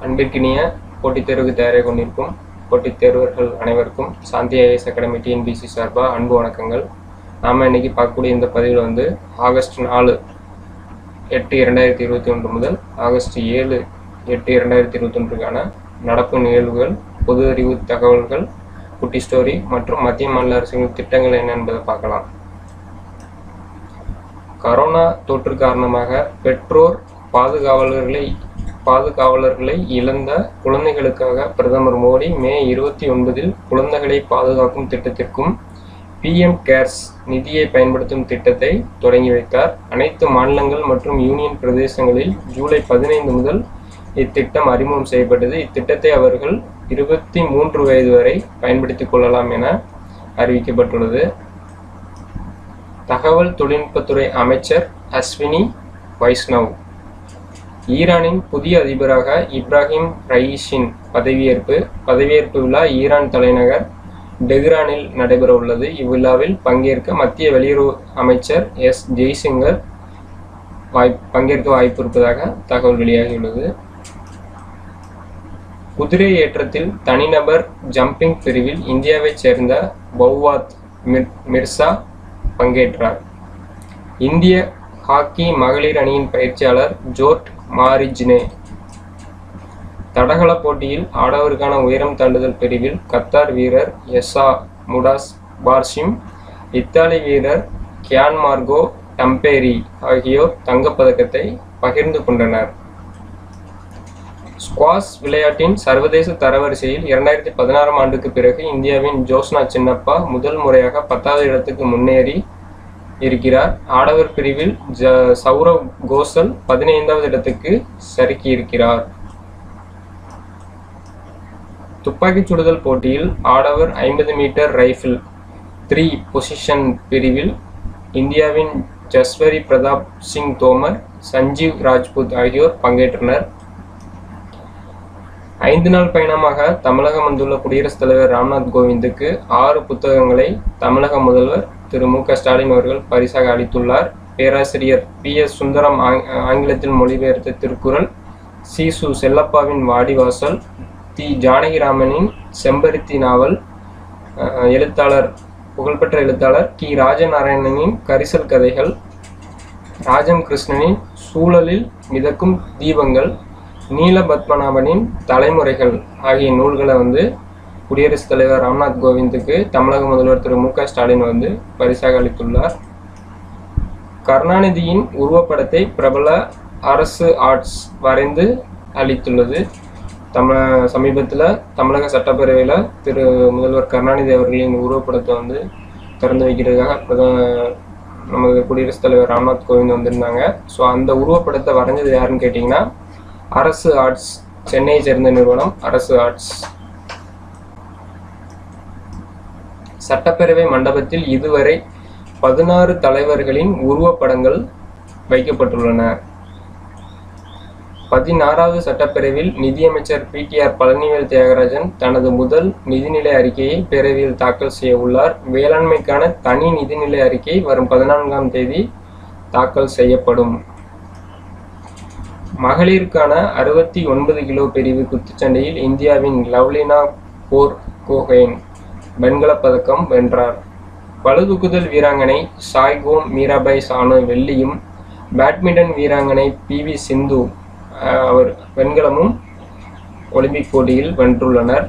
அன்பிற்கினிய போட்டித் தேர்வுக்கு தயாராக கொண்டிருக்கும் போட்டித் தேர்வர்கள் அனைவருக்கும் சாந்தி ஐஏஎஸ் அகாடமி டிஎன்பிசி சார்பாக அன்பு வணக்கங்கள் நாம் இன்னைக்கு பார்க்கக்கூடிய இந்த பதிவில் வந்து ஆகஸ்ட் நாலு எட்டு இரண்டாயிரத்தி இருபத்தி ஒன்று முதல் ஆகஸ்ட் ஏழு எட்டு இரண்டாயிரத்தி இருபத்தி ஒன்றுக்கான நடப்பு நிகழ்வுகள் பொது அறிவு தகவல்கள் குட்டி ஸ்டோரி மற்றும் மத்திய மாநில அரசுகளின் திட்டங்கள் என்ன என்பதை பார்க்கலாம் கரோனா தொற்று காரணமாக பெற்றோர் பாதுகாவலர்களை பாதுகாவலர்களை இழந்த குழந்தைகளுக்காக பிரதமர் மோடி மே இருபத்தி ஒன்பதில் குழந்தைகளை பாதுகாக்கும் திட்டத்திற்கும் பிஎம் கேர்ஸ் நிதியை பயன்படுத்தும் திட்டத்தை தொடங்கி வைத்தார் அனைத்து மாநிலங்கள் மற்றும் யூனியன் பிரதேசங்களில் ஜூலை பதினைந்து முதல் இத்திட்டம் அறிமுகம் செய்யப்பட்டது இத்திட்டத்தை அவர்கள் இருபத்தி மூன்று வயது வரை பயன்படுத்திக் கொள்ளலாம் என அறிவிக்கப்பட்டுள்ளது தகவல் தொழில்நுட்பத்துறை அமைச்சர் அஸ்வினி வைஷ்ணவ் ஈரானின் புதிய அதிபராக இப்ராஹிம் ரைஷின் பதவியேற்பு பதவியேற்பு விழா ஈரான் தலைநகர் டெஹ்ரானில் நடைபெற உள்ளது இவ்விழாவில் பங்கேற்க மத்திய வெளியுறவு அமைச்சர் எஸ் ஜெய்சங்கர் வாய் பங்கேற்க வாய்ப்பு இருப்பதாக தகவல் வெளியாகியுள்ளது குதிரை ஏற்றத்தில் தனிநபர் ஜம்பிங் பிரிவில் இந்தியாவைச் சேர்ந்த பௌவாத் மிர் மிர்சா பங்கேற்றார் இந்திய ஹாக்கி மகளிர் அணியின் பயிற்சியாளர் ஜோர்ட் மாரிஜ்னே தடகள போட்டியில் ஆடவருக்கான உயரம் தாண்டுதல் பிரிவில் கத்தார் வீரர் எஸ்ஸா முடாஸ் பார்ஷிம் இத்தாலி வீரர் கியான் மார்கோ டம்பேரி ஆகியோர் தங்கப்பதக்கத்தை பகிர்ந்து கொண்டனர் ஸ்குவாஷ் விளையாட்டின் சர்வதேச தரவரிசையில் இரண்டாயிரத்தி பதினாறாம் ஆண்டுக்கு பிறகு இந்தியாவின் ஜோஸ்னா சின்னப்பா முதல் முறையாக பத்தாவது இடத்துக்கு முன்னேறி இருக்கிறார் ஆடவர் பிரிவில் ஜ சௌரவ் கோசல் பதினைந்தாவது இடத்துக்கு சறுக்கி இருக்கிறார் துப்பாக்கிச் சுடுதல் போட்டியில் ஆடவர் ஐம்பது மீட்டர் ரைஃபிள் த்ரீ பொசிஷன் பிரிவில் இந்தியாவின் ஜஸ்வரி பிரதாப் சிங் தோமர் சஞ்சீவ் ராஜ்புத் ஆகியோர் பங்கேற்றனர் ஐந்து நாள் பயணமாக தமிழகம் வந்துள்ள குடியரசுத் தலைவர் ராம்நாத் கோவிந்துக்கு ஆறு புத்தகங்களை தமிழக முதல்வர் திரு மு க ஸ்டாலின் அவர்கள் பரிசாக அளித்துள்ளார் பேராசிரியர் பி எஸ் சுந்தரம் ஆங்கிலத்தில் மொழிபெயர்த்த திருக்குறள் சி சு செல்லப்பாவின் வாடிவாசல் தி ஜானகிராமனின் செம்பருத்தி நாவல் எழுத்தாளர் புகழ்பெற்ற எழுத்தாளர் கி ராஜநாராயணனின் கரிசல் கதைகள் ராஜம் கிருஷ்ணனின் சூழலில் மிதக்கும் தீபங்கள் நீல பத்மநாபனின் தலைமுறைகள் ஆகிய நூல்களை வந்து குடியரசுத் தலைவர் ராம்நாத் கோவிந்துக்கு தமிழக முதல்வர் திரு மு க ஸ்டாலின் வந்து பரிசாக அளித்துள்ளார் கருணாநிதியின் உருவப்படத்தை பிரபல அரசு ஆர்ட்ஸ் வரைந்து அளித்துள்ளது தமிழ சமீபத்தில் தமிழக சட்டப்பேரவையில் திரு முதல்வர் கருணாநிதி அவர்களின் உருவப்படத்தை வந்து திறந்து வைக்கிறதுக்காக பிரதம நமது குடியரசுத் தலைவர் ராம்நாத் கோவிந்த் வந்திருந்தாங்க ஸோ அந்த உருவப்படத்தை வரைஞ்சது யாருன்னு கேட்டிங்கன்னா அரசு ஆர்ட்ஸ் சென்னையை சேர்ந்த நிறுவனம் அரசு ஆர்ட்ஸ் சட்டப்பேரவை மண்டபத்தில் இதுவரை பதினாறு தலைவர்களின் உருவப்படங்கள் வைக்கப்பட்டுள்ளன பதினாறாவது சட்டப்பேரவையில் நிதியமைச்சர் P T R Palanivel Thiagarajan தனது முதல் நிதிநிலை அறிக்கையை பேரவையில் தாக்கல் செய்ய உள்ளார் வேளாண்மைக்கான தனி நிதிநிலை அறிக்கை வரும் பதினான்காம் தேதி தாக்கல் செய்யப்படும் மகளிருக்கான அறுபத்தி ஒன்பது கிலோ பிரிவு குத்துச்சண்டையில் இந்தியாவின் லவ்லினா போர் கோஹேன் வெண்கலப் பதக்கம் வென்றார் பளுதூக்குதல் வீராங்கனை சாய்கோம் மீராபாய் சானு வெள்ளியும் பேட்மிண்டன் வீராங்கனை பி வி சிந்து அவர் வெண்கலமும் ஒலிம்பிக் போட்டியில் வென்றுள்ளனர்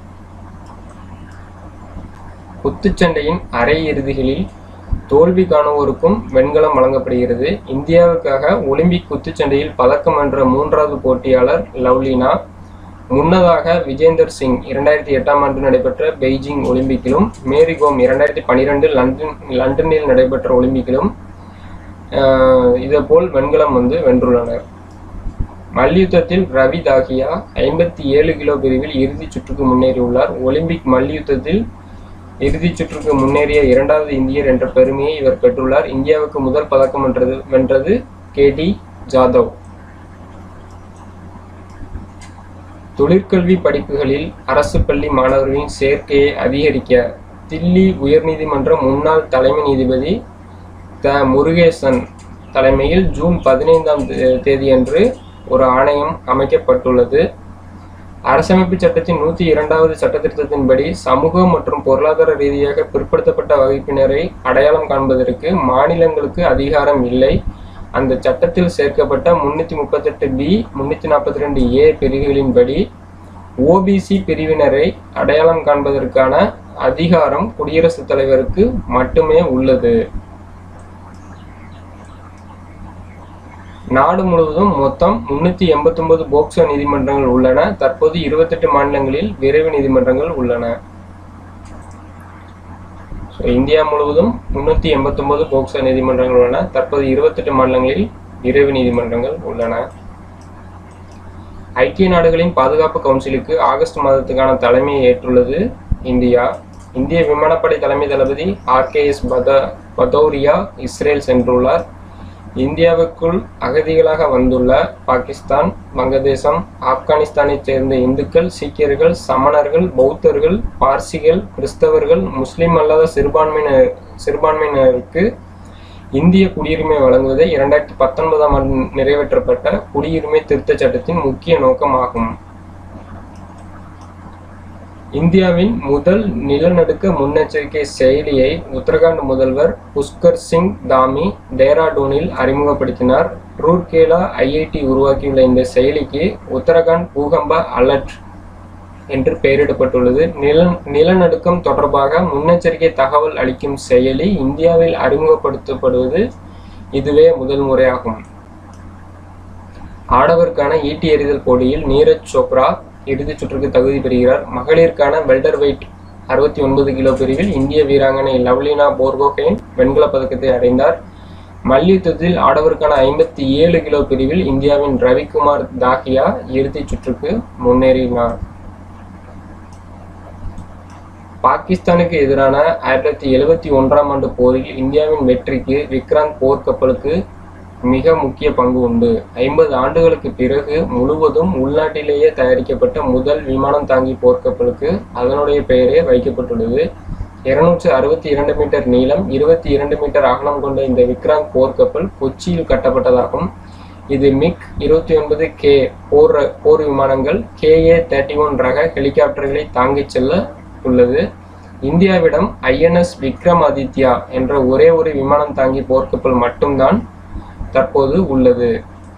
குத்துச்சண்டையின் அரையிறுதிகளில் தோல்வி காணுவோருக்கும் வெண்கலம் வழங்கப்படுகிறது இந்தியாவுக்காக ஒலிம்பிக் குத்துச்சண்டையில் பதக்கம் வென்ற மூன்றாவது போட்டியாளர் லவ்லினா முன்னதாக விஜேந்தர் சிங் இரண்டாயிரத்தி எட்டாம் ஆண்டு நடைபெற்ற பெய்ஜிங் ஒலிம்பிக்கிலும் மேரிகோம் இரண்டாயிரத்தி பனிரெண்டு லண்டன் லண்டனில் நடைபெற்ற ஒலிம்பிக்கிலும் இதேபோல் வெண்கலம் வந்து வென்றுள்ளனர் மல்யுத்தத்தில் ரவி தாகியா ஐம்பத்தி ஏழு கிலோ பிரிவில் இறுதிச் சுற்றுக்கு முன்னேறியுள்ளார் ஒலிம்பிக் மல்யுத்தத்தில் இறுதிச் சுற்றுக்கு முன்னேறிய இரண்டாவது இந்தியர் என்ற பெருமையை இவர் பெற்றுள்ளார் இந்தியாவுக்கு முதல் பதக்கம் வென்றது வென்றது கே டி ஜாதவ் தொழிற்கல்வி படிப்புகளில் அரசு பள்ளி மாணவர்களின் சேர்க்கையை அதிகரிக்க தில்லி உயர்நீதிமன்ற முன்னாள் தலைமை நீதிபதி த முருகேசன் தலைமையில் ஜூன் பதினைந்தாம் தேதியன்று ஒரு ஆணையம் அமைக்கப்பட்டுள்ளது அரசமைப்பு சட்டத்தின் நூற்றி இரண்டாவது சட்டத்திருத்தத்தின்படி சமூக மற்றும் பொருளாதார ரீதியாக பிற்படுத்தப்பட்ட வகுப்பினரை அடையாளம் காண்பதற்கு மாநிலங்களுக்கு அதிகாரம் இல்லை அந்த சட்டத்தில் சேர்க்கப்பட்ட முன்னூற்றி முப்பத்தெட்டு பி முன்னூற்றி நாற்பத்தி ரெண்டு ஏ பிரிவுகளின்படி ஓபிசி பிரிவினரை அடையாளம் காண்பதற்கான அதிகாரம் குடியரசுத் தலைவருக்கு மட்டுமே உள்ளது நாடு முழுவதும் மொத்தம் முன்னூத்தி எண்பத்தொன்பது போக்சோ நீதிமன்றங்கள் உள்ளன தற்போது இருபத்தெட்டு மாநிலங்களில் விரைவு நீதிமன்றங்கள் உள்ளன So, இந்தியா முழுவதும் முன்னூத்தி எண்பத்தொன்பது போக்சோ நீதிமன்றங்கள் உள்ளன தற்போது இருபத்தெட்டு மாநிலங்களில் விரைவு நீதிமன்றங்கள் உள்ளன ஐக்கிய நாடுகளின் பாதுகாப்பு கவுன்சிலுக்கு ஆகஸ்ட் மாதத்துக்கான தலைமையை ஏற்றுள்ளது இந்தியா இந்திய விமானப்படை தலைமை தளபதி ஆர்கேஎஸ் பத பதௌரியா இஸ்ரேல் சென்றுள்ளார் இந்தியாவுக்குள் அகதிகளாக வந்துள்ள பாகிஸ்தான் வங்கதேசம் ஆப்கானிஸ்தானைச் சேர்ந்த இந்துக்கள் சீக்கியர்கள் சமணர்கள் பௌத்தர்கள் பார்சிகள் கிறிஸ்தவர்கள் முஸ்லிம் அல்லாத சிறுபான்மையினர் சிறுபான்மையினருக்கு இந்திய குடியுரிமை வழங்குவதே இரண்டாயிரத்தி பத்தொன்பதாம் ஆண்டு நிறைவேற்றப்பட்ட குடியுரிமை திருத்தச் சட்டத்தின் முக்கிய நோக்கமாகும் இந்தியாவின் முதல் நிலநடுக்க முன்னெச்சரிக்கை செயலியை உத்தரகாண்ட் முதல்வர் புஷ்கர் சிங் தாமி டேராடூனில் அறிமுகப்படுத்தினார் ரூர்கேலா ஐஐடி உருவாக்கியுள்ள இந்த செயலிக்கு உத்தரகாண்ட் பூகம்ப அலர்ட் என்று பெயரிடப்பட்டுள்ளது நில நிலநடுக்கம் தொடர்பாக முன்னெச்சரிக்கை தகவல் அளிக்கும் செயலி இந்தியாவில் அறிமுகப்படுத்தப்படுவது இதுவே முதல் முறையாகும் ஆடவருக்கான ஈட்டி எறிதல் போட்டியில் நீரஜ் சோப்ரா இறுதிச் சுற்றுக்கு தகுதி பெறுகிறார் மகளிருக்கான வெல்டர் வெயிட் அறுபத்தி ஒன்பது கிலோ பிரிவில் இந்திய வீராங்கனை லவ்லினா போர்கோஹெயின் வெண்கலப் பதக்கத்தை அடைந்தார் மல்யுத்தத்தில் ஆடவருக்கான ஐம்பத்தி ஏழு கிலோ பிரிவில் இந்தியாவின் ரவிக்குமார் தாகியா இறுதிச் சுற்றுக்கு முன்னேறினார் பாகிஸ்தானுக்கு எதிரான ஆயிரத்தி தொள்ளாயிரத்தி எழுபத்தி ஒன்றாம் ஆண்டு போரில் இந்தியாவின் வெற்றிக்கு விக்ராந்த் போர்க்கப்பலுக்கு மிக முக்கிய பங்கு உண்டு ஐம்பது ஆண்டுகளுக்கு பிறகு முழுவதும் உள்நாட்டிலேயே தயாரிக்கப்பட்ட முதல் விமானம் தாங்கி போர்க்கப்பலுக்கு அதனுடைய பெயரே வைக்கப்பட்டுள்ளது இருநூற்று அறுபத்தி இரண்டு மீட்டர் நீளம் இருபத்தி இரண்டு மீட்டர் அகலம் கொண்ட இந்த விக்ராந்த் போர்க்கப்பல் கொச்சியில் கட்டப்பட்டதாகும் இது மிக் இருபத்தி ஒன்பது கே போர் போர் விமானங்கள் கேஏ தேர்ட்டி ஒன் ரக ஹெலிகாப்டர்களை தாங்கிச் செல்ல உள்ளது இந்தியாவிடம் ஐஎன்எஸ் விக்ரமாதித்யா என்ற ஒரே ஒரு விமானம் தாங்கி போர்க்கப்பல் மட்டும்தான் தற்போது உள்ளது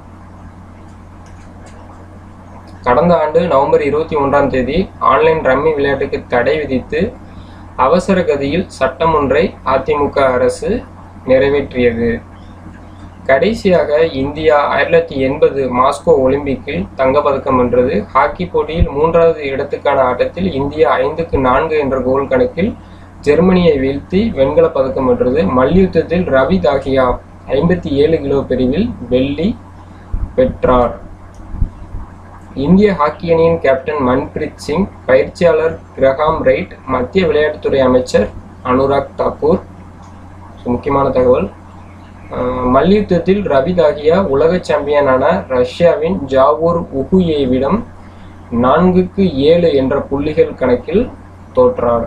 கடந்த ஆண்டு நவம்பர் இருபத்தி ஒன்றாம் தேதி ஆன்லைன் ரம்மி விளையாட்டுக்கு தடை விதித்து அவசர கதியில் சட்டம் ஒன்றை அதிமுக அரசு நிறைவேற்றியது கடைசியாக இந்தியா ஆயிரத்தி தொள்ளாயிரத்தி எண்பது மாஸ்கோ ஒலிம்பிக்கில் தங்கப்பதக்கம் வென்றது ஹாக்கி போட்டியில் மூன்றாவது இடத்துக்கான ஆட்டத்தில் இந்தியா ஐந்துக்கு நான்கு என்ற கோல் கணக்கில் ஜெர்மனியை வீழ்த்தி வெண்கலப் பதக்கம் வென்றது மல்யுத்தத்தில் ரவி தாகியா ஐம்பத்தி ஏழு கிலோ பிரிவில் வெள்ளி பெற்றார் இந்திய ஹாக்கி அணியின் கேப்டன் மன்பிரீத் சிங் பயிற்சியாளர் கிரஹாம் ரைட் மத்திய விளையாட்டுத்துறை அமைச்சர் அனுராக் தாக்கூர் முக்கியமான தகவல் மல்யுத்தத்தில் ரவி தாகியா உலக சாம்பியனான ரஷ்யாவின் ஜாவூர் உகுயேவிடம் நான்குக்கு ஏழு என்ற புள்ளிகள் கணக்கில் தோற்றார்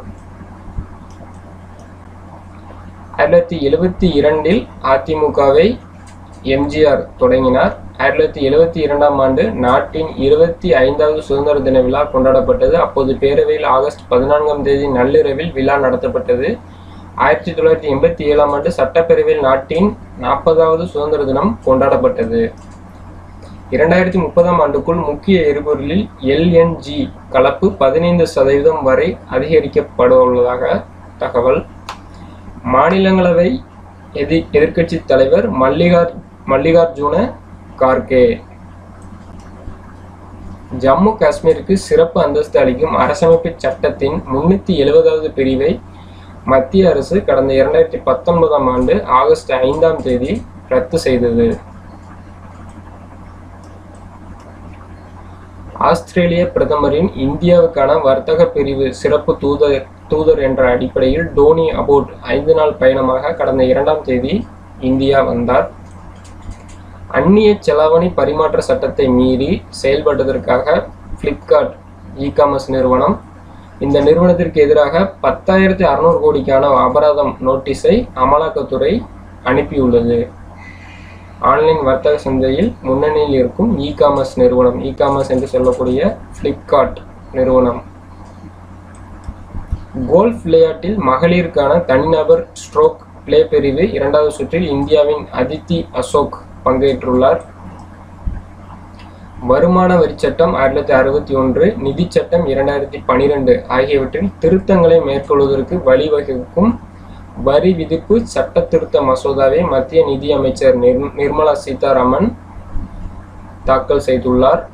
ஆயிரத்தி தொள்ளாயிரத்தி எழுபத்தி இரண்டில் அதிமுகவை எம்ஜிஆர் தொடங்கினார் ஆயிரத்தி தொள்ளாயிரத்தி எழுபத்தி இரண்டாம் ஆண்டு நாட்டின் இருபத்தி ஐந்தாவது சுதந்திர தின விழா கொண்டாடப்பட்டது அப்போது பேரவையில் ஆகஸ்ட் பதினான்காம் தேதி நள்ளிரவில் விழா நடத்தப்பட்டது ஆயிரத்தி தொள்ளாயிரத்தி எண்பத்தி ஏழாம் ஆண்டு சட்டப்பேரவையில் நாட்டின் நாற்பதாவது சுதந்திர தினம் கொண்டாடப்பட்டது இரண்டாயிரத்தி முப்பதாம் ஆண்டுக்குள் முக்கிய எரிபொருளில் எல்என்ஜி கலப்பு பதினைந்து சதவீதம் வரை அதிகரிக்கப்பட உள்ளதாக தகவல் மாநிலங்களவை எதி எதிர்க்கட்சி தலைவர் மல்லிகார் மல்லிகார்ஜுன கார்கே ஜம்மு காஷ்மீருக்கு சிறப்பு அந்தஸ்து அளிக்கும் அரசமைப்பு சட்டத்தின் முன்னூத்தி எழுபதாவது பிரிவை மத்திய அரசு கடந்த இரண்டாயிரத்தி பத்தொன்பதாம் ஆண்டு ஆகஸ்ட் ஐந்தாம் தேதி ரத்து செய்தது ஆஸ்திரேலிய பிரதமரின் இந்தியாவுக்கான வர்த்தக பிரிவு சிறப்பு தூதர் தூதர் என்ற அடிப்படையில் டோனி அபோட் ஐந்து நாள் பயணமாக கடந்த இரண்டாம் தேதி இந்தியா வந்தார் அந்நிய செலாவணி பரிமாற்ற சட்டத்தை மீறி செயல்பட்டதற்காக பிளிப்கார்ட் இ காமர்ஸ் நிறுவனம் இந்த நிறுவனத்திற்கு எதிராக பத்தாயிரத்தி அறுநூறு கோடிக்கான அபராதம் நோட்டீஸை அமலாக்கத்துறை அனுப்பியுள்ளது ஆன்லைன் வர்த்தக சந்தையில் முன்னணியில் இருக்கும் இ காமர்ஸ் நிறுவனம் இ காமர்ஸ் என்று சொல்லக்கூடிய ஃப்ளிப்கார்ட் நிறுவனம் கோல்ஃப் விளையாட்டில் மகளிருக்கான தனிநபர் ஸ்ட்ரோக் பிளே பிரிவு இரண்டாவது சுற்றில் இந்தியாவின் அதித்தி அசோக் பங்கேற்றுள்ளார் வருமான வரி சட்டம் ஆயிரத்தி தொள்ளாயிரத்தி அறுபத்தி ஒன்று நிதி சட்டம் இரண்டாயிரத்தி பனிரெண்டு ஆகியவற்றில் திருத்தங்களை மேற்கொள்வதற்கு வழிவகுக்கும் வரி விதிப்பு சட்ட திருத்த மசோதாவை மத்திய நிதி அமைச்சர் நிர் நிர்மலா சீதாராமன் தாக்கல் செய்துள்ளார்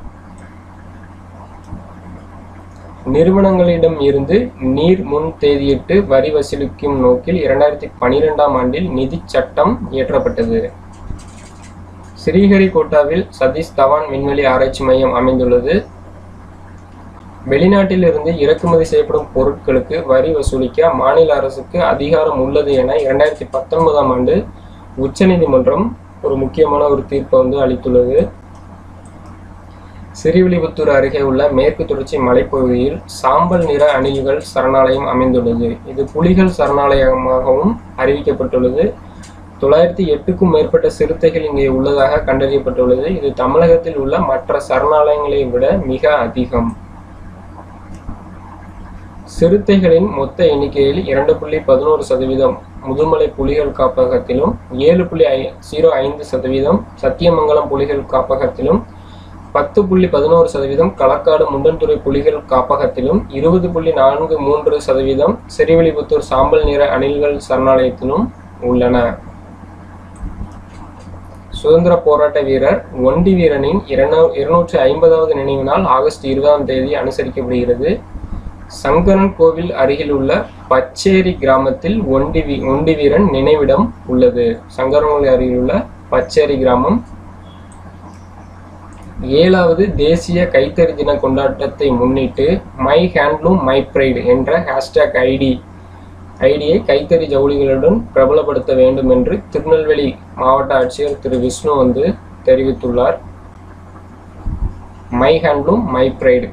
நிறுவனங்களிடம் இருந்து நீர் முன் தேதியிட்டு வரி வசூலிக்கும் நோக்கில் இரண்டாயிரத்தி பனிரெண்டாம் ஆண்டில் நிதி சட்டம் இயற்றப்பட்டது ஸ்ரீஹரிகோட்டாவில் சதீஷ் தவான் விண்வெளி ஆராய்ச்சி மையம் அமைந்துள்ளது வெளிநாட்டில் இருந்து இறக்குமதி செய்யப்படும் பொருட்களுக்கு வரி வசூலிக்க மாநில அரசுக்கு அதிகாரம் உள்ளது என இரண்டாயிரத்தி பத்தொன்பதாம் ஆண்டு உச்சநீதிமன்றம் ஒரு முக்கியமான ஒரு தீர்ப்பை வந்து அளித்துள்ளது சிறுவில்லிபுத்தூர் அருகே உள்ள மேற்கு தொடர்ச்சி மலைப்பகுதியில் சாம்பல் நிற அணில்கள் சரணாலயம் அமைந்துள்ளது இது புலிகள் சரணாலயமாகவும் அறிவிக்கப்பட்டுள்ளது தொள்ளாயிரத்தி எட்டுக்கும் மேற்பட்ட சிறுத்தைகள் இங்கே உள்ளதாக கண்டறியப்பட்டுள்ளது இது தமிழகத்தில் உள்ள மற்ற சரணாலயங்களை விட மிக அதிகம் சிறுத்தைகளின் மொத்த எண்ணிக்கையில் இரண்டு புள்ளி பதினோரு சதவீதம் முதுமலை புலிகள் காப்பகத்திலும் ஏழு புள்ளி ஐ ஜீரோ ஐந்து சதவீதம் சத்தியமங்கலம் புலிகள் காப்பகத்திலும் பத்து புள்ளி பதினோரு சதவீதம் களக்காடு முண்டன்துறை புலிகள் காப்பகத்திலும் இருபது புள்ளி நான்கு மூன்று சதவீதம் செரிவெளிபுத்தூர் சாம்பல் நிற அணில்கள் சரணாலயத்திலும் உள்ளன சுதந்திர போராட்ட வீரர் ஒண்டி வீரனின் இருநூற்றி ஐம்பதாவது நினைவு நாள் ஆகஸ்ட் இருபதாம் தேதி அனுசரிக்கப்படுகிறது சங்கரன் கோவில் அருகில் உள்ள பச்சேரி கிராமத்தில் ஒண்டி வீ ஒண்டி வீரன் நினைவிடம் உள்ளது சங்கரன் கோவில் அருகில் உள்ள பச்சேரி கிராமம் ஏழாவது தேசிய கைத்தறி தின கொண்டாட்டத்தை முன்னிட்டு மை ஹேண்ட்லூம் மை ப்ரைடு என்ற ஹேஷ்டேக் ஐடி ஐடியை கைத்தறி ஜவுளிகளுடன் பிரபலப்படுத்த வேண்டும் என்று திருநெல்வேலி மாவட்ட ஆட்சியர் திரு விஷ்ணு வந்து தெரிவித்துள்ளார் மை ஹேண்ட்லூம் மை ப்ரைடு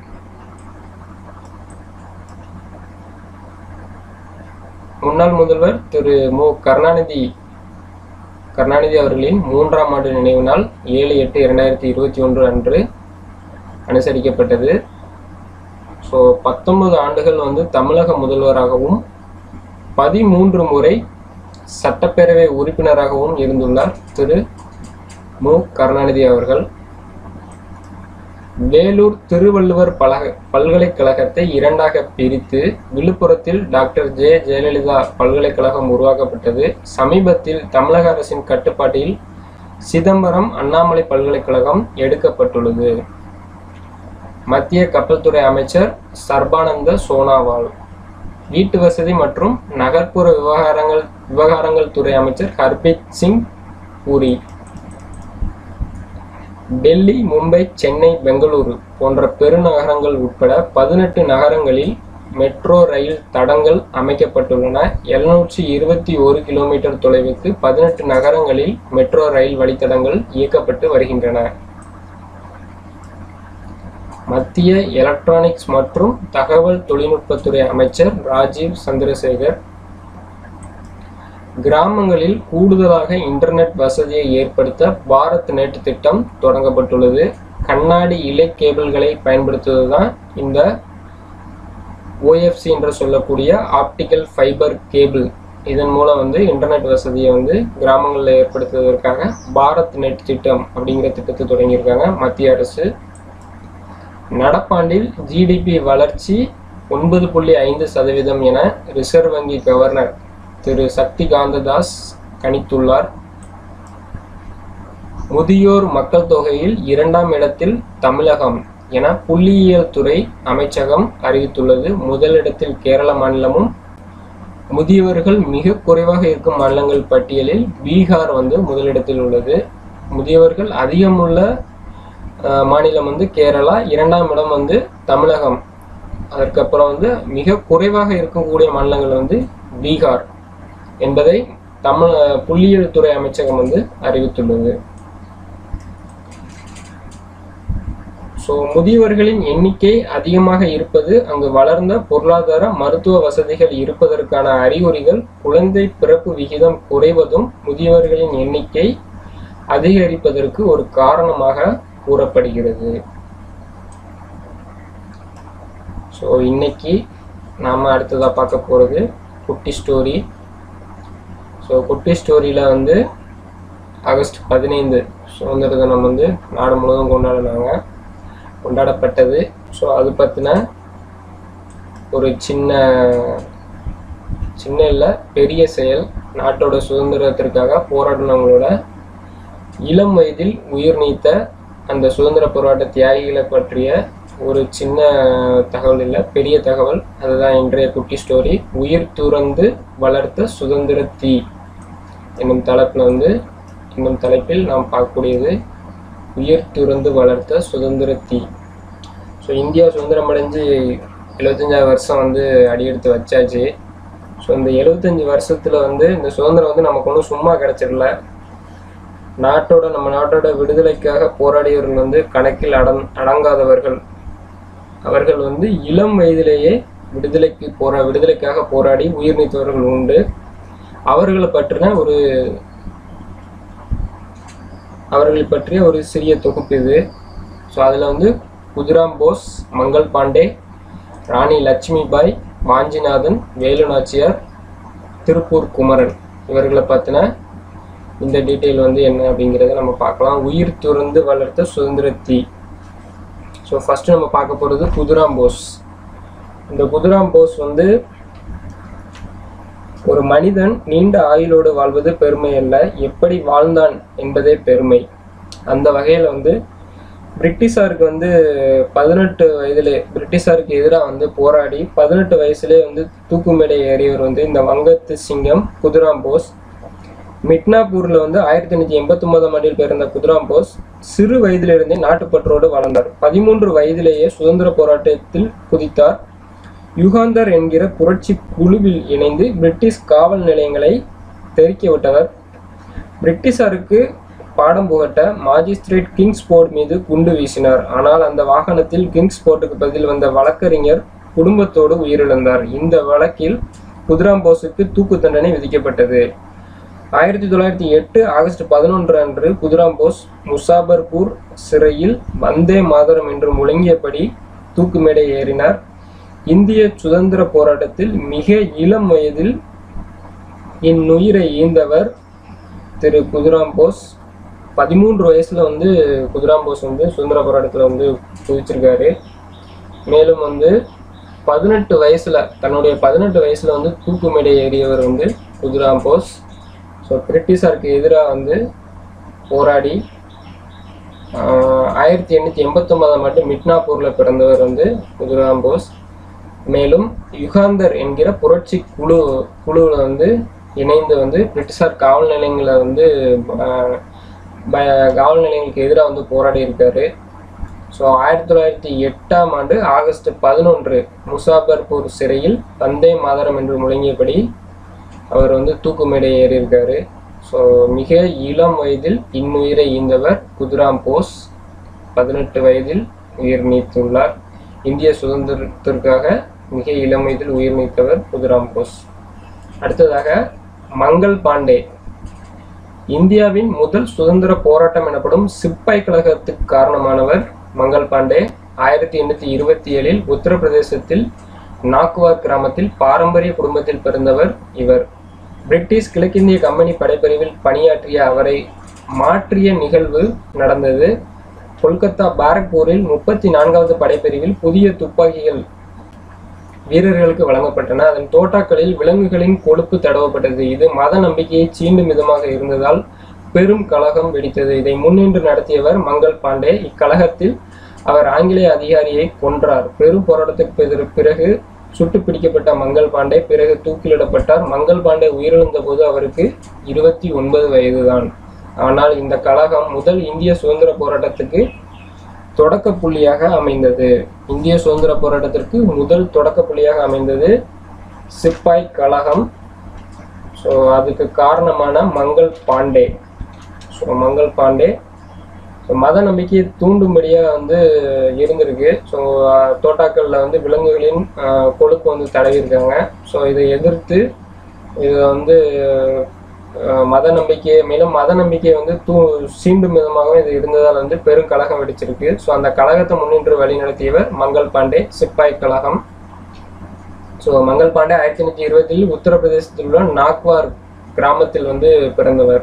முன்னாள் முதல்வர் திரு மு கருணாநிதி கருணாநிதி அவர்களின் மூன்றாம் ஆண்டு நினைவு நாள் ஏழு எட்டு இரண்டாயிரத்தி இருபத்தி ஒன்று அன்று அனுசரிக்கப்பட்டது ஸோ பத்தொன்பது ஆண்டுகள் வந்து தமிழக முதல்வராகவும் பதிமூன்று முறை சட்டப்பேரவை உறுப்பினராகவும் இருந்துள்ளார் திரு மு கருணாநிதி அவர்கள் வேலூர் திருவள்ளுவர் பலக பல்கலைக்கழகத்தை இரண்டாக பிரித்து விழுப்புரத்தில் டாக்டர் ஜே ஜெயலலிதா பல்கலைக்கழகம் உருவாக்கப்பட்டது சமீபத்தில் தமிழக அரசின் கட்டுப்பாட்டில் சிதம்பரம் அண்ணாமலை பல்கலைக்கழகம் எடுக்கப்பட்டுள்ளது மத்திய கப்பல் துறை அமைச்சர் சர்பானந்த சோனாவால் வீட்டு வசதி மற்றும் நகர்ப்புற விவகாரங்கள் விவகாரங்கள் துறை அமைச்சர் ஹர்பீத் சிங் பூரி டெல்லி மும்பை சென்னை பெங்களூரு போன்ற பெருநகரங்கள் உட்பட பதினெட்டு நகரங்களில் மெட்ரோ ரயில் தடங்கள் அமைக்கப்பட்டுள்ளன எழுநூற்றி இருபத்தி ஒரு கிலோமீட்டர் தொலைவுக்கு பதினெட்டு நகரங்களில் மெட்ரோ ரயில் வழித்தடங்கள் இயக்கப்பட்டு வருகின்றன மத்திய எலக்ட்ரானிக்ஸ் மற்றும் தகவல் தொழில்நுட்பத்துறை அமைச்சர் ராஜீவ் சந்திரசேகர் கிராமங்களில் கூடுதலாக இன்டர்நெட் வசதியை ஏற்படுத்த பாரத் நெட் திட்டம் தொடங்கப்பட்டுள்ளது கண்ணாடி இலை கேபிள்களை பயன்படுத்துவதுதான் இந்த ஓஎஃப்சி என்று சொல்லக்கூடிய ஆப்டிக்கல் ஃபைபர் கேபிள் இதன் மூலம் வந்து இன்டர்நெட் வசதியை வந்து கிராமங்களில் ஏற்படுத்துவதற்காக பாரத் நெட் திட்டம் அப்படிங்கிற திட்டத்தை தொடங்கியிருக்காங்க மத்திய அரசு நடப்பாண்டில் ஜிடிபி வளர்ச்சி ஒன்பது புள்ளி ஐந்து சதவீதம் என ரிசர்வ் வங்கி கவர்னர் திரு சக்தி காந்ததாஸ் கணித்துள்ளார் முதியோர் மக்கள் தொகையில் இரண்டாம் இடத்தில் தமிழகம் என புள்ளியியல் துறை அமைச்சகம் அறிவித்துள்ளது முதலிடத்தில் கேரள மாநிலமும் முதியவர்கள் மிக குறைவாக இருக்கும் மாநிலங்கள் பட்டியலில் பீகார் வந்து முதலிடத்தில் உள்ளது முதியவர்கள் அதிகமுள்ள அஹ், மாநிலம் வந்து கேரளா இரண்டாம் இடம் வந்து தமிழகம் அதற்கப்புறம் வந்து மிக குறைவாக இருக்கக்கூடிய மாநிலங்கள் வந்து பீகார் என்பதை தமிழ் புள்ளியியல் துறை அமைச்சகம் வந்து அறிவித்துள்ளது ஸோ முதியவர்களின் எண்ணிக்கை அதிகமாக இருப்பது அங்கு வளர்ந்த பொருளாதார மருத்துவ வசதிகள் இருப்பதற்கான அறிகுறிகள் குழந்தை பிறப்பு விகிதம் குறைவதும் முதியவர்களின் எண்ணிக்கை அதிகரிப்பதற்கு ஒரு காரணமாக கூறப்படுகிறது ஸோ இன்னைக்கு நாம் அடுத்ததாக பார்க்க போகிறது குட்டி ஸ்டோரி ஸோ குட்டி ஸ்டோரியில் வந்து ஆகஸ்ட் பதினைந்து சுதந்திர தினம் வந்து நாடு முழுவதும் கொண்டாடினாங்க கொண்டாடப்பட்டது ஸோ அது பற்றின ஒரு சின்ன சின்ன இல்லை பெரிய செயல் நாட்டோட சுதந்திரத்திற்காக போராடினவங்களோட இளம் வயதில் உயிர் நீத்த அந்த சுதந்திர போராட்ட தியாகிகளை பற்றிய ஒரு சின்ன தகவல் இல்லை பெரிய தகவல் அதுதான் இன்றைய குட்டி ஸ்டோரி உயிர் துறந்து வளர்த்த சுதந்திர தீ என்னும் தலைப்பில் வந்து என்னும் தலைப்பில் நாம் பார்க்கக்கூடியது உயிர் துறந்து வளர்த்த சுதந்திர தீ ஸோ இந்தியா சுதந்திரம் அடைஞ்சு எழுபத்தஞ்சாவது வருஷம் வந்து அடியெடுத்து வச்சாச்சு ஸோ இந்த எழுபத்தஞ்சு வருஷத்தில் வந்து இந்த சுதந்திரம் வந்து நமக்கு ஒன்றும் சும்மா கிடச்சிடல நாட்டோட நம்ம நாட்டோட விடுதலைக்காக போராடியவர்கள் வந்து கணக்கில் அடங் அடங்காதவர்கள் அவர்கள் வந்து இளம் வயதிலேயே விடுதலைக்கு போரா விடுதலைக்காக போராடி உயிர் நீத்தவர்கள் உண்டு அவர்களை பற்றின ஒரு அவர்களை பற்றிய ஒரு சிறிய தொகுப்பு இது ஸோ அதில் வந்து குதிராம் போஸ் மங்கள் பாண்டே ராணி லட்சுமிபாய் வாஞ்சிநாதன் வேலு நாச்சியார் திருப்பூர் குமரன் இவர்களை பற்றின இந்த டீட்டெயில் வந்து என்ன அப்படிங்கிறத நம்ம பார்க்கலாம் உயிர் துறந்து வளர்த்த சுதந்திர தீ ஸோ ஃபஸ்ட்டு நம்ம பார்க்க போகிறது குதிராம் போஸ் இந்த குதிராம் போஸ் வந்து ஒரு மனிதன் நீண்ட ஆயுளோடு வாழ்வது பெருமை அல்ல எப்படி வாழ்ந்தான் என்பதே பெருமை அந்த வகையில் வந்து பிரிட்டிஷாருக்கு வந்து பதினெட்டு வயதிலே பிரிட்டிஷாருக்கு எதிராக வந்து போராடி பதினெட்டு வயசுலேயே வந்து தூக்குமேடை ஏறியவர் வந்து இந்த வங்கத்து சிங்கம் குதிராம் போஸ் மிட்னாப்பூரில் வந்து ஆயிரத்தி எண்ணூற்றி எண்பத்தொன்பதாம் ஆண்டில் பிறந்த குதிராம் போஸ் சிறு வயதிலிருந்தே நாட்டுப்பற்றோடு வளர்ந்தார் பதிமூன்று வயதிலேயே சுதந்திர போராட்டத்தில் குதித்தார் யுகாந்தர் என்கிற புரட்சி குழுவில் இணைந்து பிரிட்டிஷ் காவல் நிலையங்களை தெறிக்க விட்டவர் பிரிட்டிஷாருக்கு பாடம் புகட்ட மாஜிஸ்ட்ரேட் கிங்ஸ்போர்ட் மீது குண்டு வீசினார் ஆனால் அந்த வாகனத்தில் கிங்ஸ்போர்ட்டுக்கு பதில் வந்த வழக்கறிஞர் குடும்பத்தோடு உயிரிழந்தார் இந்த வழக்கில் குதிராம் போஸுக்கு தூக்கு தண்டனை விதிக்கப்பட்டது ஆயிரத்தி தொள்ளாயிரத்தி எட்டு ஆகஸ்ட் பதினொன்று அன்று குதிராம் போஸ் முசாபர்பூர் சிறையில் வந்தே மாதரம் என்று முழங்கியபடி தூக்கு மேடை ஏறினார் இந்திய சுதந்திர போராட்டத்தில் மிக இளம் வயதில் இந்நுயிரை ஈந்தவர் திரு குதிராம் போஸ் பதிமூன்று வயசுல வந்து குதிராம் போஸ் வந்து சுதந்திர போராட்டத்தில் வந்து குதிச்சிருக்காரு மேலும் வந்து பதினெட்டு வயசுல தன்னுடைய பதினெட்டு வயசுல வந்து தூக்கு மேடை ஏறியவர் வந்து குதிராம் போஸ் ஸோ பிரிட்டிஷாருக்கு எதிராக வந்து போராடி ஆஹ், ஆயிரத்தி எண்ணூற்றி எண்பத்தொன்பதாம் ஆண்டு மிட்னாப்பூரில் பிறந்தவர் வந்து குதிராம் போஸ் மேலும் யுகாந்தர் என்கிற புரட்சி குழு குழுவில் வந்து இணைந்து வந்து பிரிட்டிஷார் காவல் நிலையங்களை வந்து ஆஹ், ப- காவல் நிலையங்களுக்கு எதிராக வந்து போராடி இருக்காரு ஸோ ஆயிரத்தி தொள்ளாயிரத்தி எட்டாம் ஆண்டு ஆகஸ்ட் பதினொன்று முசாபர்பூர் சிறையில் வந்தே மாதரம் என்று முழங்கியபடி அவர் வந்து தூக்கு மேடை ஏறியிருக்காரு ஸோ மிக இளம் வயதில் இன்னுயிரை ஈந்தவர் குதிராம் போஸ் பதினெட்டு வயதில் உயிர் நீத்துள்ளார் இந்திய சுதந்திரத்திற்காக மிக இளம் வயதில் உயிர் நீத்தவர் குதிராம் போஸ் அடுத்ததாக மங்கள் பாண்டே இந்தியாவின் முதல் சுதந்திர போராட்டம் எனப்படும் சிப்பாய் கழகத்துக்கு காரணமானவர் மங்கள் பாண்டே ஆயிரத்தி எண்ணூற்றி இருபத்தி ஏழில் உத்தரப்பிரதேசத்தில் நாக்குவார் கிராமத்தில் பாரம்பரிய குடும்பத்தில் பிறந்தவர் இவர் பிரிட்டிஷ் கிழக்கிந்திய கம்பெனி படைப்பிரிவில் பணியாற்றிய அவரை மாற்றிய நிகழ்வு நடந்தது கொல்கத்தா பாரக்பூரில் முப்பத்தி நான்காவது படைப்பிரிவில் புதிய துப்பாக்கிகள் வீரர்களுக்கு வழங்கப்பட்டன அதன் தோட்டாக்களில் விலங்குகளின் கொழுப்பு தடவப்பட்டது இது மத நம்பிக்கையை சீண்டும் விதமாக இருந்ததால் பெரும் கலகம் வெடித்தது இதை முன்னின்று நடத்தியவர் மங்கள் பாண்டே இக்கலகத்தில் அவர் ஆங்கிலேய அதிகாரியை கொன்றார் பெரும் போராட்டத்துக்கு பிற- பிறகு சுட்டு பிடிக்கப்பட்ட மங்கள் பாண்டே பிறகு தூக்கிலிடப்பட்டார் மங்கள் பாண்டே உயிரிழந்த போது அவருக்கு இருபத்தி ஒன்பது வயதுதான் ஆனால் இந்த கலகம் முதல் இந்திய சுதந்திர போராட்டத்துக்கு தொடக்க புள்ளியாக அமைந்தது இந்திய சுதந்திர போராட்டத்திற்கு முதல் தொடக்க புள்ளியாக அமைந்தது சிப்பாய் கழகம் ஸோ அதுக்கு காரணமான மங்கள் பாண்டே ஸோ மங்கள் பாண்டே ஸோ மத நம்பிக்கையை தூண்டும்படியாக வந்து இருந்திருக்கு ஸோ தோட்டாக்களில் வந்து விலங்குகளின் ஆஹ், கொழுப்பு வந்து தடவியிருக்காங்க ஸோ இதை எதிர்த்து இதை வந்து அஹ், மத நம்பிக்கை மேலும் மத நம்பிக்கையை வந்து தூ சீண்டும் விதமாகவும் இது இருந்ததால் வந்து பெரும் கழகம் வெடிச்சிருக்கு ஸோ அந்த கழகத்தை முன்னின்று வழிநடத்தியவர் மங்கள் பாண்டே சிப்பாய் கழகம் ஸோ மங்கள் பாண்டே ஆயிரத்தி எண்ணூற்றி இருபதில் உத்தரப்பிரதேசத்தில் உள்ள நாக்வார் கிராமத்தில் வந்து பிறந்தவர்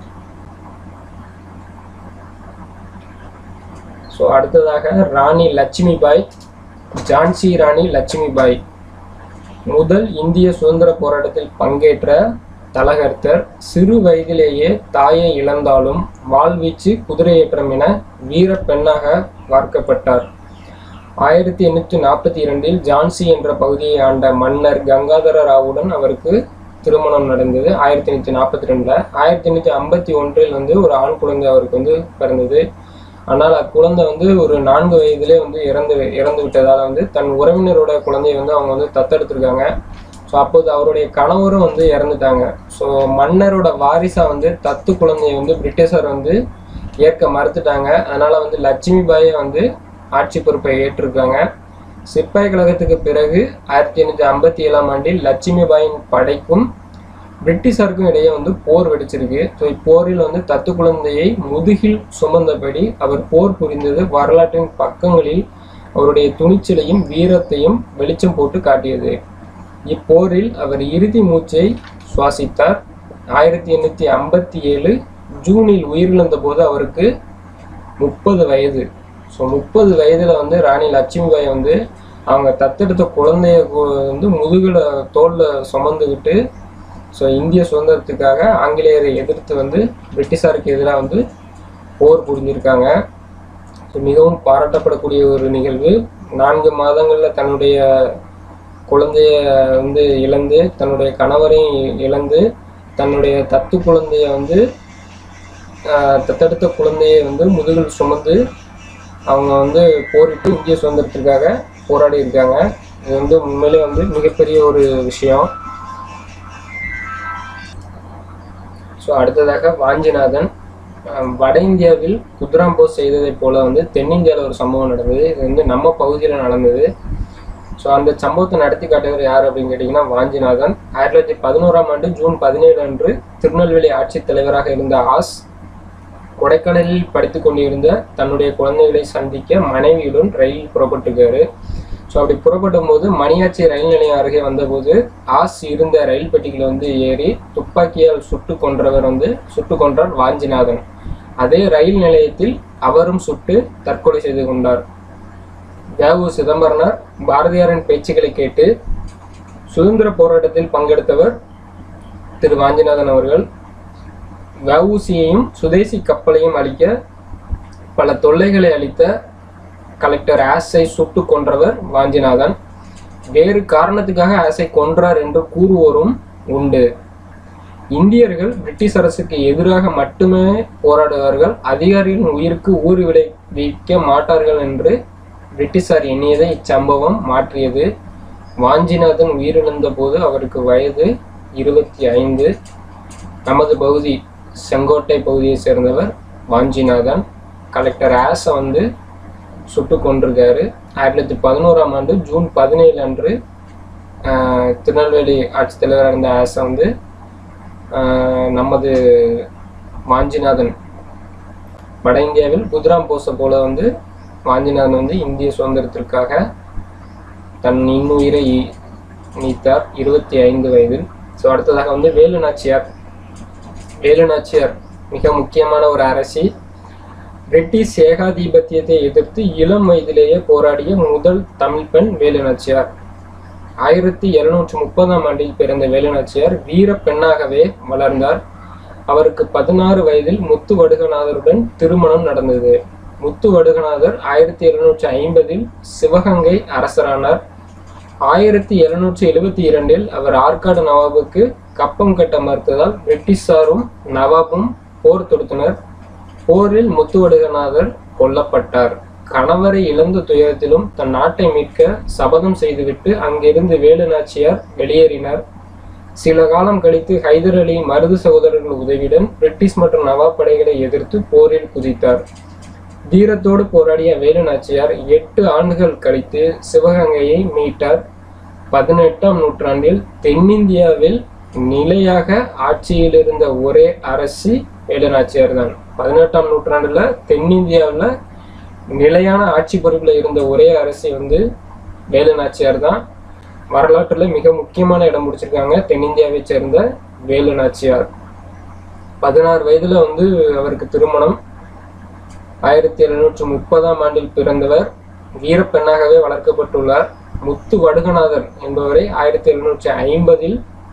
ஸோ அடுத்ததாக ராணி லட்சுமிபாய் ஜான்சி ராணி லட்சுமிபாய் முதல் இந்திய சுதந்திர போராட்டத்தில் பங்கேற்ற தலகர்த்தர் சிறு வயதிலேயே தாயை இழந்தாலும் வாழ்வீச்சு குதிரையேற்றம் என வீர பெண்ணாக வார்க்கப்பட்டார் ஆயிரத்தி எண்ணூற்றி நாற்பத்தி இரண்டில் ஜான்சி என்ற பகுதியை ஆண்ட மன்னர் கங்காதர ராவுடன் அவருக்கு திருமணம் நடந்தது ஆயிரத்தி எண்ணூற்றி நாற்பத்தி ரெண்டில் ஆயிரத்தி எண்ணூற்றி ஐம்பத்தி ஒன்றில் வந்து ஒரு ஆண் குழந்தை அவருக்கு வந்து பிறந்தது ஆனால் அக்குழந்தை வந்து ஒரு நான்கு வயதிலே வந்து இறந்து இறந்து விட்டதால் வந்து தன் உறவினரோட குழந்தையை வந்து அவங்க வந்து தத்தெடுத்திருக்காங்க ஸோ அப்போது அவருடைய கணவரும் வந்து இறந்துட்டாங்க ஸோ மன்னரோட வாரிசா வந்து தத்து குழந்தையை வந்து பிரிட்டிஷார் வந்து ஏற்க மறுத்துட்டாங்க அதனால வந்து லட்சுமி பாயை வந்து ஆட்சி பொறுப்பை ஏற்றிருக்காங்க சிப்பாய் கழகத்துக்கு பிறகு ஆயிரத்தி எண்ணூற்றி ஐம்பத்தி ஏழாம் ஆண்டில் லட்சுமி பாயின் படைக்கும் பிரிட்டிஷாருக்கும் இடையே வந்து போர் வெடிச்சிருக்கு ஸோ இப்போரில் வந்து தத்து குழந்தையை முதுகில் சுமந்தபடி அவர் போர் புரிந்தது வரலாற்றின் பக்கங்களில் அவருடைய துணிச்சலையும் வீரத்தையும் வெளிச்சம் போட்டு காட்டியது இப்போரில் அவர் இறுதி மூச்சை சுவாசித்தார் ஆயிரத்தி எண்ணூற்றி ஐம்பத்தி ஏழு ஜூனில் உயிரிழந்த போது அவருக்கு முப்பது வயது ஸோ முப்பது வயதில் வந்து ராணி லட்சுமிபாய் வந்து அவங்க தத்தெடுத்த குழந்தைய கு- வந்து முதுகில் தோளில் சுமந்துக்கிட்டு ஸோ இந்திய சுதந்திரத்துக்காக ஆங்கிலேயரை எதிர்த்து வந்து பிரிட்டிஷாருக்கு எதிராக வந்து போர் புரிஞ்சிருக்காங்க ஸோ மிகவும் பாராட்டப்படக்கூடிய ஒரு நிகழ்வு நான்கு மாதங்களில் தன்னுடைய குழந்தைய வந்து இழந்து தன்னுடைய கணவரையும் இழந்து தன்னுடைய தத்து குழந்தைய வந்து ஆஹ், தத்தெடுத்த குழந்தையை வந்து முதுகில் சுமந்து அவங்க வந்து போரிட்டு இந்திய சுதந்திரத்திற்காக போராடி இருக்காங்க இது வந்து உண்மையிலே வந்து மிகப்பெரிய ஒரு விஷயம் ஸோ அடுத்ததாக வாஞ்சிநாதன் அஹ் வட இந்தியாவில் குத்ராம் போஸ் செய்ததைப் போல வந்து தென்னிந்தியாவில் ஒரு சம்பவம் நடந்தது இது வந்து நம்ம பகுதியில் நடந்தது ஸோ அந்த சம்பவத்தை நடத்தி காட்டியவர் யார் அப்படின்னு கேட்டிங்கன்னா வாஞ்சிநாதன் ஆயிரத்தி தொள்ளாயிரத்தி பதினோராம் ஆண்டு ஜூன் பதினேழு அன்று திருநெல்வேலி ஆட்சித் தலைவராக இருந்த ஆஸ் கொடைக்கானலில் படித்து கொண்டிருந்த தன்னுடைய குழந்தைகளை சந்திக்க மனைவியுடன் ரயில் புறப்பட்டிருக்காரு ஸோ அப்படி புறப்படும் போது மணியாச்சி ரயில் நிலையம் அருகே வந்தபோது ஆஸ் இருந்த ரயில் பெட்டிகளை வந்து ஏறி துப்பாக்கியால் சுட்டு கொன்றவர் வந்து சுட்டு கொன்றார் வாஞ்சிநாதன் அதே ரயில் நிலையத்தில் அவரும் சுட்டு தற்கொலை செய்து கொண்டார் வேவு சிதம்பரனார் பாரதியாரின் பேச்சுக்களை கேட்டு சுதந்திர போராட்டத்தில் பங்கெடுத்தவர் திரு வாஞ்சிநாதன் அவர்கள் வஉசியையும் சுதேசி கப்பலையும் அழிக்க பல தொல்லைகளை அளித்த கலெக்டர் ஆஸை சுட்டு கொன்றவர் வாஞ்சிநாதன் வேறு காரணத்துக்காக ஆஸை கொன்றார் என்று கூறுவோரும் உண்டு இந்தியர்கள் பிரிட்டிஷ் அரசுக்கு எதிராக மட்டுமே போராடுவார்கள் அதிகாரிகளின் உயிருக்கு ஊறு விளைவிக்க மாட்டார்கள் என்று பிரிட்டிஷார் எண்ணியதை இச்சம்பவம் மாற்றியது வாஞ்சிநாதன் உயிரிழந்த போது அவருக்கு வயது இருபத்தி ஐந்து நமது பகுதி செங்கோட்டை பகுதியை சேர்ந்தவர் வாஞ்சிநாதன் கலெக்டர் ஆஸை வந்து சுட்டு கொண்டிருக்காரு ஆயிரத்தி தொள்ளாயிரத்தி பதினோராம் ஆண்டு ஜூன் பதினேழு அன்று ஆஹ், திருநெல்வேலி ஆட்சித்தலைவராக இருந்த ஆஸை வந்து ஆஹ், நமது வாஞ்சிநாதன் வட இந்தியாவில் குஜராம் போஸை போல வந்து வாஞ்சிநாதன் வந்து இந்திய சுதந்திரத்திற்காக தன் இன்னுயிரை ஈ- நீத்தார் இருபத்தி ஐந்து வயதில் ஸோ அடுத்ததாக வந்து வேலு நாச்சியார் வேலு நாச்சியார் மிக முக்கியமான ஒரு அரசி பிரிட்டிஷ் ஏகாதிபத்தியத்தை எதிர்த்து இளம் வயதிலேயே போராடிய முதல் தமிழ் பெண் வேலு நாச்சியார் ஆயிரத்தி எழுநூற்றி முப்பதாம் ஆண்டில் பிறந்த வேலு நாச்சியார் வீர பெண்ணாகவே வளர்ந்தார் அவருக்கு பதினாறு வயதில் முத்து வடுகநாதருடன் திருமணம் நடந்தது முத்து வடுகநாதர் ஆயிரத்தி எழுநூற்றி ஐம்பதில் சிவகங்கை அரசரானார் ஆயிரத்தி எழுநூற்றி எழுபத்தி இரண்டில் அவர் ஆற்காடு நவாபுக்கு கப்பம் கட்ட மறுத்ததால் பிரிட்டிஷாரும் நவாபும் போர் தொடுத்தனர் போரில் முத்துவடுகநாதர் கொல்லப்பட்டார் கணவரை இழந்த துயரத்திலும் தன் நாட்டை மீட்க சபதம் செய்துவிட்டு அங்கிருந்து வேலு நாச்சியார் வெளியேறினார் சில காலம் கழித்து ஹைதர் அலி மருது சகோதரர்கள் உதவியுடன் பிரிட்டிஷ் மற்றும் நவாப் படைகளை எதிர்த்து போரில் குதித்தார் தீரத்தோடு போராடிய வேலு நாச்சியார் எட்டு ஆண்டுகள் கழித்து சிவகங்கையை மீட்டார் பதினெட்டாம் நூற்றாண்டில் தென்னிந்தியாவில் நிலையாக ஆட்சியில் இருந்த ஒரே அரசி வேலுநாச்சியார் தான் பதினெட்டாம் நூற்றாண்டுல தென்னிந்தியாவில் நிலையான ஆட்சி பொறுப்பில் இருந்த ஒரே அரசி வந்து வேலுநாச்சியார் தான் வரலாற்றுல மிக முக்கியமான இடம் பிடிச்சிருக்காங்க தென்னிந்தியாவை சேர்ந்த வேலுநாச்சியார் பதினாறு வயதுல வந்து அவருக்கு திருமணம் ஆயிரத்தி எழுநூற்று முப்பதாம் ஆண்டில் பிறந்தவர் வீரப்பெண்ணாகவே வளர்க்கப்பட்டுள்ளார் முத்து வடுகநாதர் என்பவரை ஆயிரத்தி எழுநூற்றி ஐம்பதில்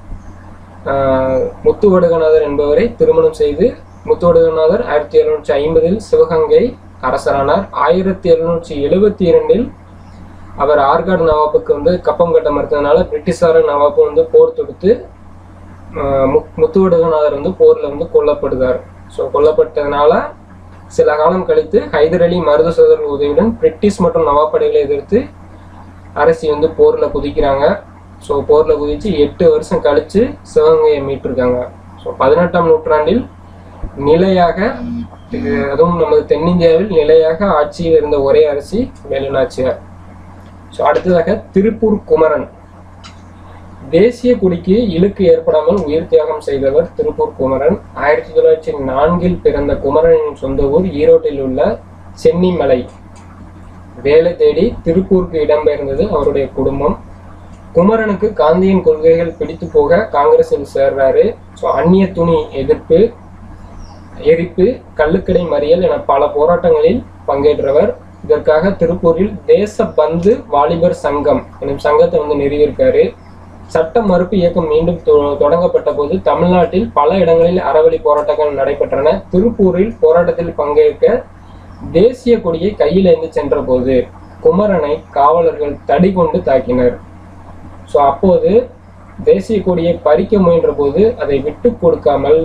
முத்து வடுகநாதர் என்பவரை திருமணம் செய்து முத்து வடுகநாதர் ஆயிரத்தி எழுநூற்றி ஐம்பதில் சிவகங்கை அரசரானார் ஆயிரத்தி எழுநூற்றி எழுபத்தி இரண்டில் அவர் ஆர்காடு நவாப்புக்கு வந்து கப்பம் கட்ட மறுத்ததுனால பிரிட்டிஷார நவாப்பு வந்து போர் தொடுத்து ஆஹ் மு- முத்துவடுகநாதர் வந்து போர்ல வந்து கொல்லப்படுகிறார் ஸோ கொல்லப்பட்டதுனால சில காலம் கழித்து ஹைதர் அலி மருது சோதரர் உதவியுடன் பிரிட்டிஷ் மற்றும் நவாப் படைகளை எதிர்த்து அரசி வந்து போர்ல குதிக்கிறாங்க ஸோ போர்ல குதிச்சு எட்டு வருஷம் கழிச்சு சிவகங்கையை மீட்டிருக்காங்க ஸோ பதினெட்டாம் நூற்றாண்டில் நிலையாக இது அதுவும் நமது தென்னிந்தியாவில் நிலையாக ஆட்சியில் இருந்த ஒரே அரசி வேலுநாச்சியார் ஸோ அடுத்ததாக திருப்பூர் குமரன் தேசிய கொடிக்கு இழுக்கு ஏற்படாமல் உயிர் தியாகம் செய்தவர் திருப்பூர் குமரன் ஆயிரத்தி தொள்ளாயிரத்தி நான்கில் பிறந்த குமரனின் சொந்த ஊர் ஈரோட்டில் உள்ள சென்னிமலை வேலை தேடி திருப்பூருக்கு இடம்பெயர்ந்தது அவருடைய குடும்பம் குமரனுக்கு காந்தியின் கொள்கைகள் பிடித்து போக காங்கிரஸில் சேர்றாரு ஸோ அந்நிய துணி எதிர்ப்பு எரிப்பு கள்ளுக்கடை மறியல் என பல போராட்டங்களில் பங்கேற்றவர் இதற்காக திருப்பூரில் தேச பந்து வாலிபர் சங்கம் எனும் சங்கத்தை வந்து நிறுவியிருக்காரு சட்ட மறுப்பு இயக்கம் மீண்டும் தொ- தொடங்கப்பட்ட போது தமிழ்நாட்டில் பல இடங்களில் அறவழி போராட்டங்கள் நடைபெற்றன திருப்பூரில் போராட்டத்தில் பங்கேற்க தேசிய கொடியை கையில் ஏந்தி சென்ற போது குமரனை காவலர்கள் தடி கொண்டு தாக்கினர் ஸோ அப்போது தேசிய கொடியை பறிக்க முயன்ற போது அதை விட்டு கொடுக்காமல்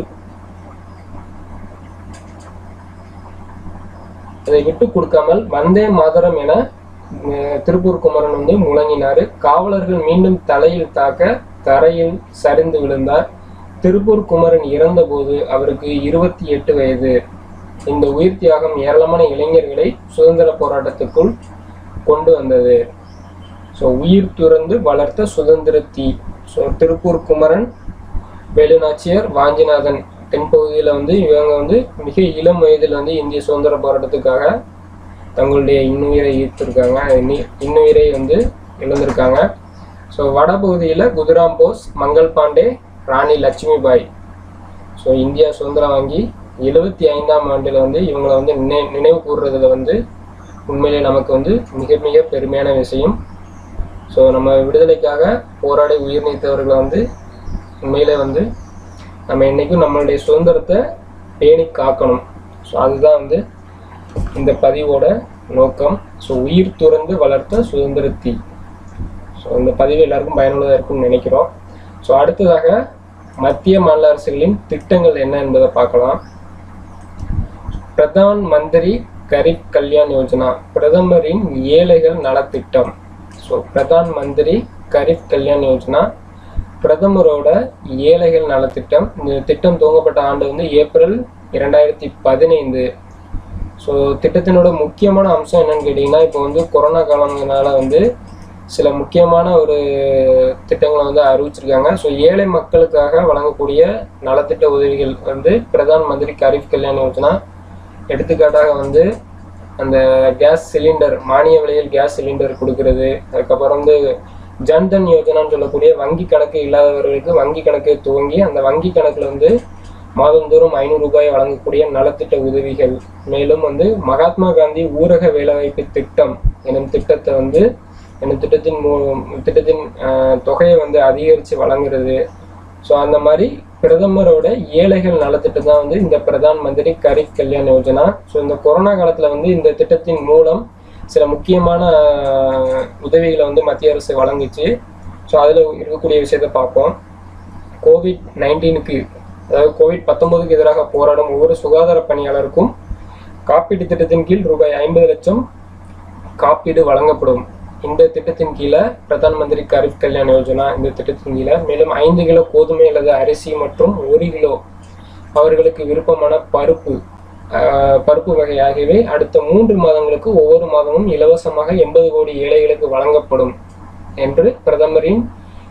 அதை விட்டு கொடுக்காமல் வந்தே மாதரம் என அஹ், திருப்பூர் குமரன் வந்து முழங்கினாரு காவலர்கள் மீண்டும் தலையில் தாக்க தரையில் சரிந்து விழுந்தார் திருப்பூர் குமரன் இறந்தபோது அவருக்கு இருபத்தி எட்டு வயது இந்த உயிர் தியாகம் ஏராளமான இளைஞர்களை சுதந்திர போராட்டத்துக்குள் கொண்டு வந்தது ஸோ உயிர் துறந்து வளர்த்த சுதந்திர தீ ஸோ திருப்பூர் குமரன் வேலுநாச்சியார் வாஞ்சிநாதன் தென்பகுதியில் வந்து இவங்க வந்து மிக இளம் வயதில் வந்து இந்திய சுதந்திர போராட்டத்துக்காக தங்களுடைய இன்னுயிரை ஈர்த்திருக்காங்க இன்னி- இன்னுயிரை வந்து இழந்திருக்காங்க ஸோ வடபகுதியில் குதிராம் போஸ் மங்கள் பாண்டே ராணி லட்சுமிபாய் ஸோ இந்தியா சுதந்திரம் வாங்கி எழுபத்தி ஐந்தாம் ஆண்டில் வந்து இவங்களை வந்து நினை நினைவு கூறுறதுல வந்து உண்மையிலே நமக்கு வந்து மிக மிக பெருமையான விஷயம் ஸோ நம்ம விடுதலைக்காக போராடி உயிர் நீத்தவர்களை வந்து உண்மையிலே வந்து நம்ம என்னைக்கும் நம்மளுடைய சுதந்திரத்தை பேணி காக்கணும் ஸோ அதுதான் வந்து இந்த பதிவோட நோக்கம் ஸோ உயிர் துறந்து வளர்த்த சுதந்திர தீ ஸோ இந்த பதிவு எல்லாருக்கும் பயனுள்ளதாக இருக்கும்னு நினைக்கிறோம் ஸோ அடுத்ததாக மத்திய மாநில அரசுகளின் திட்டங்கள் என்ன என்பதை பார்க்கலாம் பிரதான் மந்திரி கரீப் கல்யாண் யோஜனா பிரதமரின் ஏழைகள் நலத்திட்டம் ஸோ பிரதான் மந்திரி கரீப் கல்யாண் யோஜனா பிரதமரோட ஏழைகள் நலத்திட்டம் இந்த திட்டம் துவங்கப்பட்ட ஆண்டு வந்து ஏப்ரல் இரண்டாயிரத்தி பதினைந்து ஸோ திட்டத்தினோட முக்கியமான அம்சம் என்னன்னு கேட்டிங்கன்னா இப்போ வந்து கொரோனா காலங்களால வந்து சில முக்கியமான ஒரு திட்டங்களை வந்து அறிவிச்சிருக்காங்க ஸோ ஏழை மக்களுக்காக வழங்கக்கூடிய நலத்திட்ட உதவிகள் வந்து பிரதான் மந்திரி கரீப் கல்யாண் யோஜனா எடுத்துக்காட்டாக வந்து அந்த கேஸ் சிலிண்டர் மானிய விலையில் கேஸ் சிலிண்டர் கொடுக்கறது அதுக்கப்புறம் வந்து ஜன்தன் யோஜனான்னு சொல்லக்கூடிய வங்கி கணக்கு இல்லாதவர்களுக்கு வங்கி கணக்கை துவங்கி அந்த வங்கி கணக்கில் வந்து மாதந்தோறும் ஐநூறு ரூபாய் வழங்கக்கூடிய நலத்திட்ட உதவிகள் மேலும் வந்து மகாத்மா காந்தி ஊரக வேலைவாய்ப்பு திட்டம் எனும் திட்டத்தை வந்து எனும் திட்டத்தின் மூ திட்டத்தின் ஆஹ், தொகையை வந்து அதிகரித்து வழங்குறது ஸோ அந்த மாதிரி பிரதமரோட ஏழைகள் நலத்திட்டம் தான் வந்து இந்த பிரதான் மந்திரி கரீப் கல்யாண் யோஜனா ஸோ இந்த கொரோனா காலத்தில் வந்து இந்த திட்டத்தின் மூலம் சில முக்கியமான ஆஹ், உதவிகளை வந்து மத்திய அரசு வழங்குச்சு ஸோ அதில் இருக்கக்கூடிய விஷயத்தை பார்ப்போம் கோவிட் நைன்டீனுக்கு அதாவது கோவிட் பத்தொன்பதுக்கு எதிராக போராடும் ஒவ்வொரு சுகாதார பணியாளருக்கும் காப்பீட்டு திட்டத்தின் கீழ் ரூபாய் ஐம்பது லட்சம் காப்பீடு வழங்கப்படும் இந்த திட்டத்தின் கீழே பிரதான் மந்திரி கரீப் கல்யாண் யோஜனா இந்த திட்டத்தின் கீழே மேலும் ஐந்து கிலோ கோதுமை அல்லது அரிசி மற்றும் ஒரு கிலோ அவர்களுக்கு விருப்பமான பருப்பு ஆஹ், பருப்பு வகை ஆகியவை அடுத்த மூன்று மாதங்களுக்கு ஒவ்வொரு மாதமும் இலவசமாக எண்பது கோடி ஏழைகளுக்கு வழங்கப்படும் என்று பிரதமரின்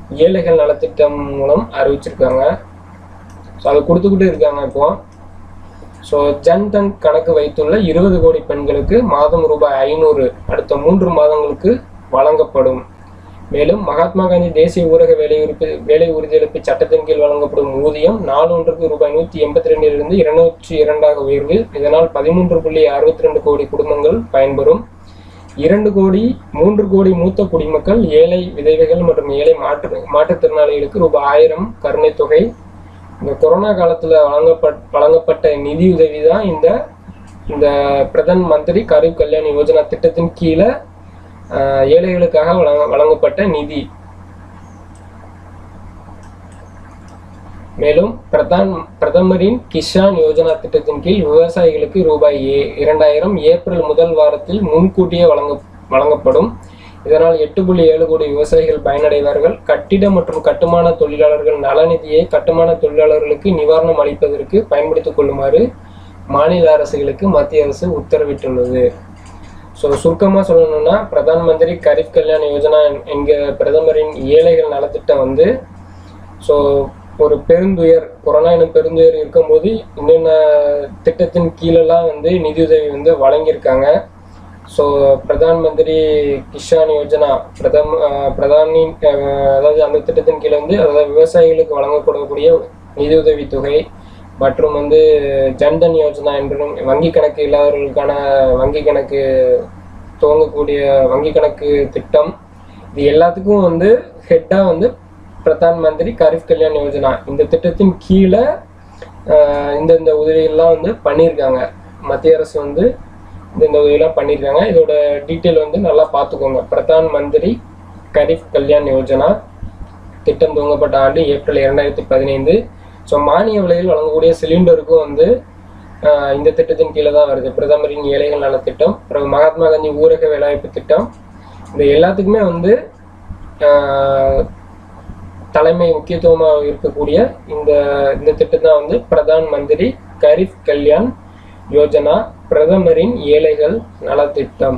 ஏழைகள் நலத்திட்டம் மூலம் அறிவிச்சிருக்காங்க ஸோ அது கொடுத்துக்கிட்டு இருக்காங்க இப்போ ஸோ ஜன்தன் கணக்கு வைத்துள்ள இருபது கோடி பெண்களுக்கு மாதம் ரூபாய் ஐநூறு அடுத்த மூன்று மாதங்களுக்கு வழங்கப்படும் மேலும் மகாத்மா காந்தி தேசிய ஊரக வேலை உறுப்பு வேலை உறுதியளிப்பு சட்டத்தின் கீழ் வழங்கப்படும் ஊதியம் நாளொன்றுக்கு ரூபாய் நூற்றி எண்பத்தி ரெண்டிலிருந்து இருநூற்றி இரண்டாக உயர்வு இதனால் பதிமூன்று புள்ளி அறுபத்தி ரெண்டு கோடி குடும்பங்கள் பயன்பெறும் இரண்டு கோடி மூன்று கோடி மூத்த குடிமக்கள் ஏழை விதவைகள் மற்றும் ஏழை மாற்று மாற்றுத்திறனாளிகளுக்கு ரூபாய் ஆயிரம் கருணை தொகை இந்த கொரோனா காலத்தில் வழங்கப்பட் வழங்கப்பட்ட நிதியுதவி தான் இந்த இந்த பிரதான் மந்திரி கரீப் கல்யாண் யோஜனா திட்டத்தின் கீழே ஆஹ், ஏழைகளுக்காக வழங்க வழங்கப்பட்ட நிதி மேலும் பிரதான் பிரதமரின் கிஷான் யோஜனா திட்டத்தின் கீழ் விவசாயிகளுக்கு ரூபாய் ஏ இரண்டாயிரம் ஏப்ரல் முதல் வாரத்தில் முன்கூட்டியே வழங்க வழங்கப்படும் இதனால் எட்டு புள்ளி ஏழு கோடி விவசாயிகள் பயனடைவார்கள் கட்டிட மற்றும் கட்டுமான தொழிலாளர்கள் நலநிதியை கட்டுமான தொழிலாளர்களுக்கு நிவாரணம் அளிப்பதற்கு பயன்படுத்திக் கொள்ளுமாறு மாநில அரசுகளுக்கு மத்திய அரசு உத்தரவிட்டுள்ளது ஸோ சுருக்கமாக சொல்லணும்னா பிரதான் மந்திரி கரீப் கல்யாண் யோஜனா என்கிற பிரதமரின் ஏழைகள் நலத்திட்டம் வந்து ஸோ ஒரு பெருந்துயர் கொரோனா எனும் பெருந்துயர் இருக்கும்போது இன்னென்ன திட்டத்தின் கீழெல்லாம் வந்து நிதியுதவி வந்து வழங்கியிருக்காங்க ஸோ பிரதான் மந்திரி கிஷான் யோஜனா பிரதம் அஹ் பிரதானின் அஹ் அதாவது அந்த திட்டத்தின் கீழே வந்து அதாவது விவசாயிகளுக்கு வழங்கப்படக்கூடிய நிதியுதவி தொகை மற்றும் வந்து ஜன்தன் யோஜனா என்றும் வங்கி கணக்கு இல்லாதவர்களுக்கான வங்கி கணக்கு துவங்கக்கூடிய வங்கி கணக்கு திட்டம் இது எல்லாத்துக்கும் வந்து ஹெட்டாக வந்து பிரதான் மந்திரி கரீப் கல்யாண் யோஜனா இந்த திட்டத்தின் கீழே ஆஹ் இந்த இந்த உதவிகள்லாம் வந்து பண்ணியிருக்காங்க மத்திய அரசு வந்து இந்த இந்த உதவியெல்லாம் பண்ணியிருக்காங்க இதோட டீட்டெயில் வந்து நல்லா பார்த்துக்கோங்க பிரதான் மந்திரி கரீப் கல்யாண் யோஜனா திட்டம் துவங்கப்பட்ட ஆண்டு ஏப்ரல் இரண்டாயிரத்தி பதினைந்து ஸோ மானிய விலையில் வழங்கக்கூடிய சிலிண்டருக்கும் வந்து ஆஹ் இந்த திட்டத்தின் கீழே தான் வருது பிரதமரின் ஏழைகள் நல திட்டம் அப்புறம் மகாத்மா காந்தி ஊரக வேலைவாய்ப்பு திட்டம் இந்த எல்லாத்துக்குமே வந்து ஆஹ் தலைமை முக்கியத்துவமாக இருக்கக்கூடிய இந்த இந்த திட்டம் தான் வந்து பிரதான் மந்திரி கரீப் கல்யாண் யோஜனா பிரதமரின் ஏழைகள் நலத்திட்டம்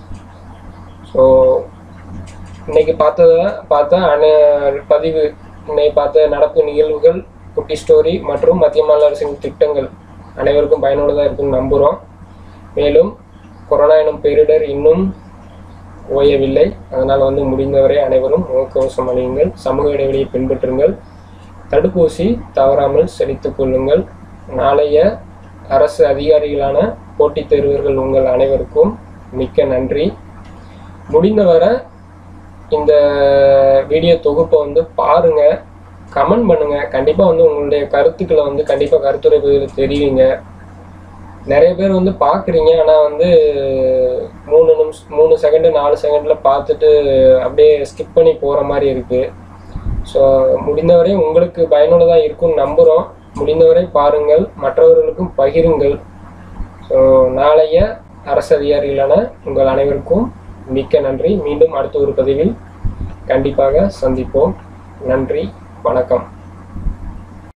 ஸோ இன்னைக்கு பார்த்தத பார்த்த அன பதிவு இன்னைக்கு பார்த்த நடப்பு நிகழ்வுகள் குட்டி ஸ்டோரி மற்றும் மத்திய மாநில அரசின் திட்டங்கள் அனைவருக்கும் பயனுள்ளதாக இருக்குன்னு நம்புகிறோம் மேலும் கொரோனா எனும் பேரிடர் இன்னும் ஓயவில்லை அதனால் வந்து முடிந்தவரை அனைவரும் முகக்கவசம் அணியுங்கள் சமூக இடைவெளியை பின்பற்றுங்கள் தடுப்பூசி தவறாமல் செலுத்திக் கொள்ளுங்கள் நாளைய அரசு அதிகாரிகளான போட்டித் தேர்வர்கள் உங்கள் அனைவருக்கும் மிக்க நன்றி முடிந்தவரை இந்த வீடியோ தொகுப்பை வந்து பாருங்க கமெண்ட் பண்ணுங்க கண்டிப்பா வந்து உங்களுடைய கருத்துக்களை வந்து கண்டிப்பா கருத்துரை பதிவில் தெரிவிங்க நிறைய பேர் வந்து பார்க்குறீங்க ஆனால் வந்து மூணு நிமிஷம் மூணு செகண்டு நாலு செகண்டில் பார்த்துட்டு அப்படியே ஸ்கிப் பண்ணி போகிற மாதிரி இருக்குது ஸோ முடிந்தவரை உங்களுக்கு பயனுள்ளதாக இருக்கும்னு நம்புகிறோம் முடிந்தவரை பாருங்கள் மற்றவர்களுக்கும் பகிருங்கள் ஸோ நாளைய அரசு அதிகாரிகளான உங்கள் அனைவருக்கும் மிக்க நன்றி மீண்டும் அடுத்த ஒரு பதிவில் கண்டிப்பாக சந்திப்போம் நன்றி வணக்கம்